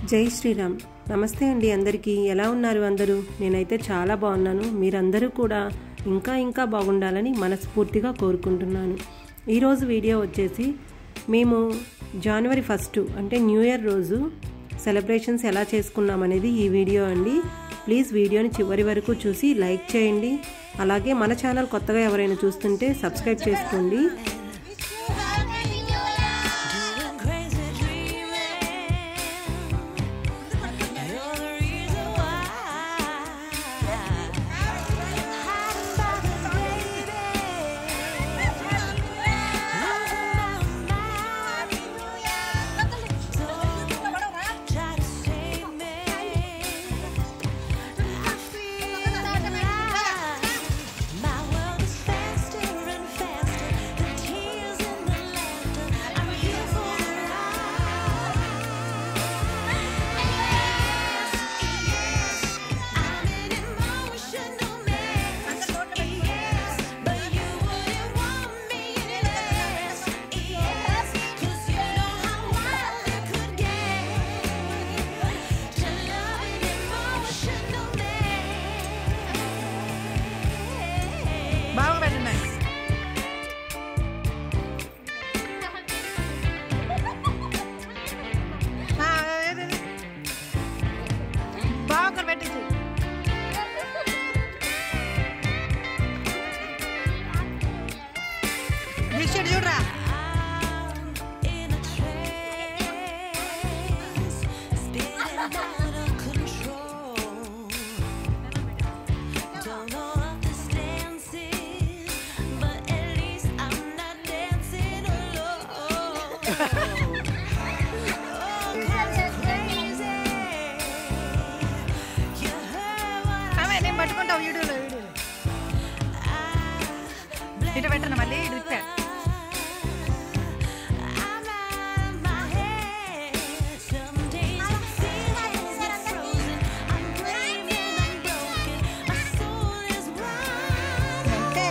జై శ్రీరామ్ నమస్తే అండి అందరికీ ఎలా ఉన్నారు అందరూ నేనైతే చాలా బాగున్నాను మీరందరూ కూడా ఇంకా ఇంకా బాగుండాలని మనస్ఫూర్తిగా కోరుకుంటున్నాను ఈరోజు వీడియో వచ్చేసి మేము జనవరి ఫస్ట్ అంటే న్యూ ఇయర్ రోజు సెలబ్రేషన్స్ ఎలా చేసుకున్నాం అనేది ఈ వీడియో అండి ప్లీజ్ వీడియోని చివరి వరకు చూసి లైక్ చేయండి అలాగే మన ఛానల్ కొత్తగా ఎవరైనా చూస్తుంటే సబ్స్క్రైబ్ చేసుకోండి బాగా పెట్టండి ఆ, ఏది? బాగా ఒకరు పెట్టించు బిస్కెట్ చూడరా Don't know what this dance is, but at least I'm not dancing alone. Oh, 'cause I'm crazy. You heard what I ఆమె నేను పట్టుకుంటావు వీడియోలో వీడియోలో ఇటు పెట్టండి మళ్ళీ ఇటు ఇట్టా I'm out of my head. Some days my feelings get frozen. I'm brave and I'm broken. My soul is wide అంతే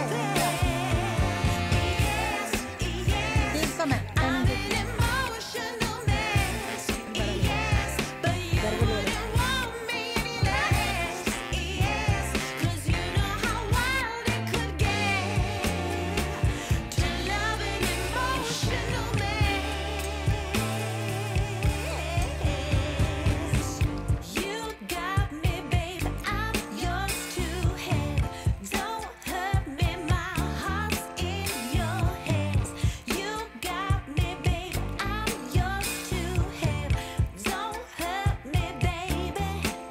Yes, yes. తీసుకోమే I'm an emotional mess. Yes, but you wouldn't want me any less. Yes, 'cause you know how wild it could get to love an emotional mess. You got me, babe. I'm yours to have. Don't hurt me, my heart's in your hands. You got me, babe. I'm yours to have. Don't hurt me, baby.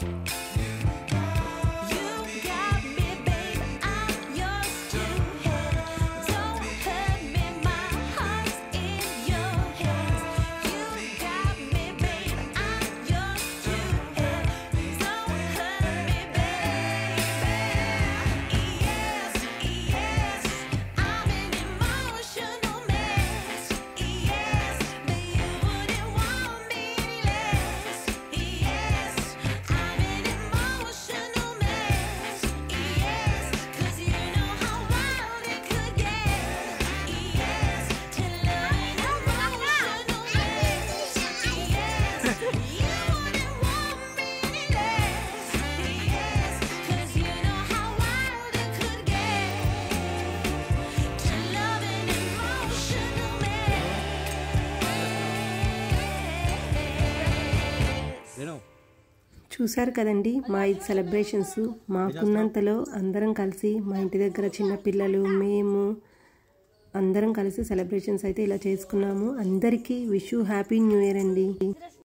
You got me, babe. I'm yours to have. Don't hurt me, my heart's in your hands. You got me, babe. I'm yours to have. Don't hurt me, baby. Yes, yes, I'm an emotional mess. Yes, but you wouldn't want me any less. Yes, I'm an emotional mess. Yes, 'cause you know how wild it could get. Yes, to love an emotional mess. Yes, you wouldn't want me any less. Yes, 'cause you know how wild it could get. To love an emotional mess. చూశారు కదండి మా ఈ celebrations మాకున్నంతలో అందరం కలిసి మా ఇంటి దగ్గర చిన్న పిల్లలు మేము అందరం కలిసి సెలబ్రేషన్స్ అయితే ఇలా చేసుకున్నాము అందరికీ విష్ హ్యాపీ న్యూ ఇయర్ అండి